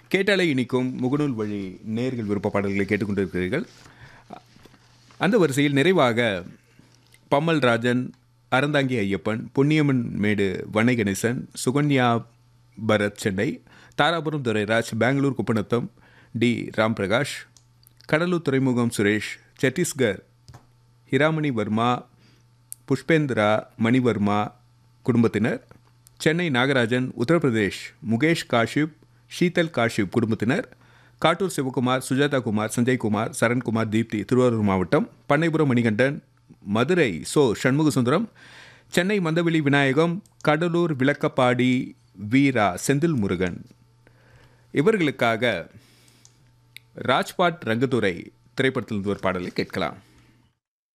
கேட்டாலே இனிக்கும் முகநூல் வழி நேர்கள் விருப்ப பாடல்களை கேட்டுக்கொண்டிருக்கிறீர்கள் அந்த வரிசையில் நிறைவாக பம்மல் ராஜன் அறந்தாங்கி ஐயப்பன் பொன்னியம்மன் மேடு வனை கணேசன் சுகன்யா பரத் சென்னை தாராபுரம் துரைராஜ் பெங்களூர் குப்பநத்தம் டி ராம் பிரகாஷ் கடலூர் துறைமுகம் சுரேஷ் சத்தீஸ்கர் ஹிராமணி வர்மா புஷ்பேந்திரா மணிவர்மா குடும்பத்தினர் சென்னை நாகராஜன் உத்தரப்பிரதேஷ் முகேஷ் காஷிப் ஷீதல் காஷிப் குடும்பத்தினர் காட்டூர் சிவகுமார் சுஜாதா குமார் சஞ்சய்குமார் சரண்குமார் தீப்தி திருவாரூர் மாவட்டம் பண்ணைபுரம் மணிகண்டன் மதுரை சோ சண்முகசுந்தரம் சென்னை மந்தவெளி விநாயகம் கடலூர் விளக்கப்பாடி வீரா செந்தில் முருகன் இவர்களுக்காக ராஜ்பாட் ரங்கத்துறை திரைப்படத்திலிருந்து ஒரு பாடலை கேட்கலாம்